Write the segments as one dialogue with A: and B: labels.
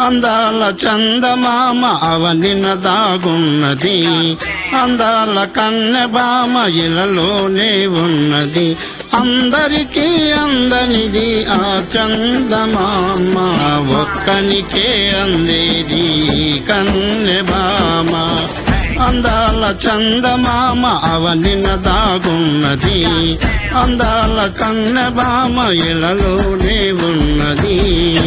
A: అందాల చందమామ అవనిన దాగున్నది అందాల కన్నెబామ ఇలలోనే ఉన్నది అందరికీ అందనిది ఆ చందమామ ఒక్కనికే అందేది కన్నెబామ అందాల చందమామ అవనిన దాగున్నది అందాల కన్నెబామ ఇలలోనే ఉన్నది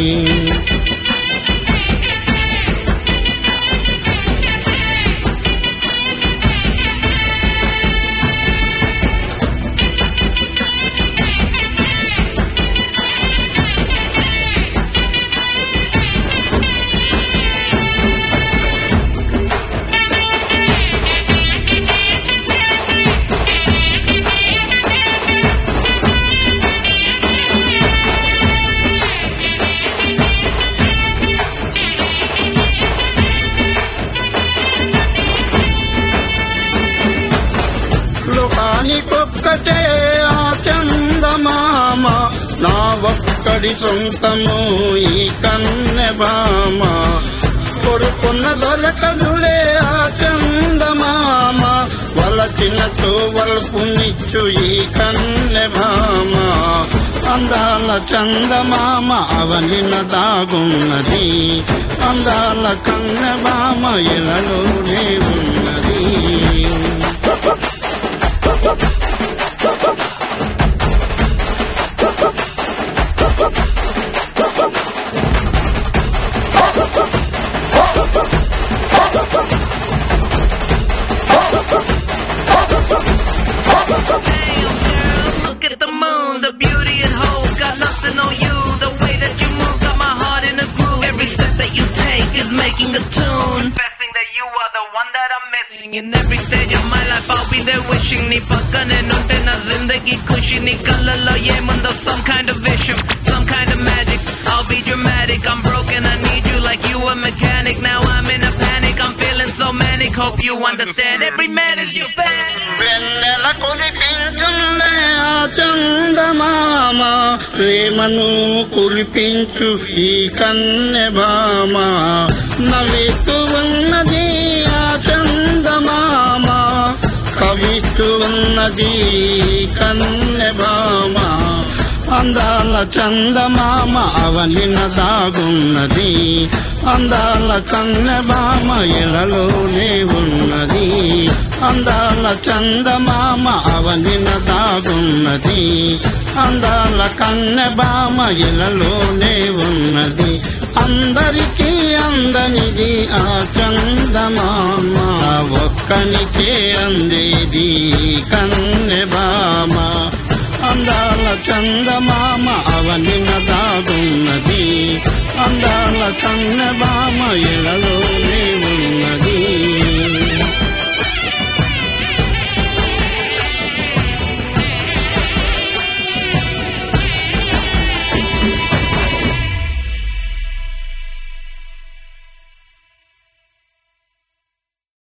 A: లోకానికొక్కటే ఆ చందమామ నా ఒక్కడి సొంతము ఈ కన్నెబామ కొడుకున్న దొరకదులే ఆ చందమామ వలచిన చూవల్పునిచ్చు ఈ కన్నెబామ అందాల చందమామ అవనిన దాగున్నది అందాల కన్నెబామ ఇలలోనే ఉన్నది
B: Look at the moon, the beauty it holds. Got nothing on you. The way that you move got my heart in a groove. Every step that you take is making a tune. Confessing that you are the one that I'm missing. In every stage of my life, I'll be there wishing. నీ పక్కనే ఉంటే నా జిందగీ ఖుషి నీ కళ్ళల్లో ఏముందో some kind of vision, some kind of magic. I'll be dramatic. I'm broken. I need you like you a mechanic. Now I'm in a panic. I'm feeling so manic. Hope you understand. Every man is your fan.
A: వెన్నెల కురిపించుండే ఆ చందమామ ప్రేమను కురిపించు ఈ కన్నెబామ నవ్వుతూ ఉన్నది ఆ చందమామ కవిస్తూ ఉన్నది కన్నెబామ అందాల చందమామ అవనిన దాగున్నది అందాల కన్నెబామ ఇలలోనే ఉన్నది అందాల చందమామ అవనిన దాగున్నది అందాల కన్నెబామ ఇలలోనే ఉన్నది అందరికీ అందనిది ఆ చందమామ ఒక్కనికే అందేది కన్నెబామ అందాల చందమామ అవనిన దాగున్నది అందాల కన్నెబామ ఇలలో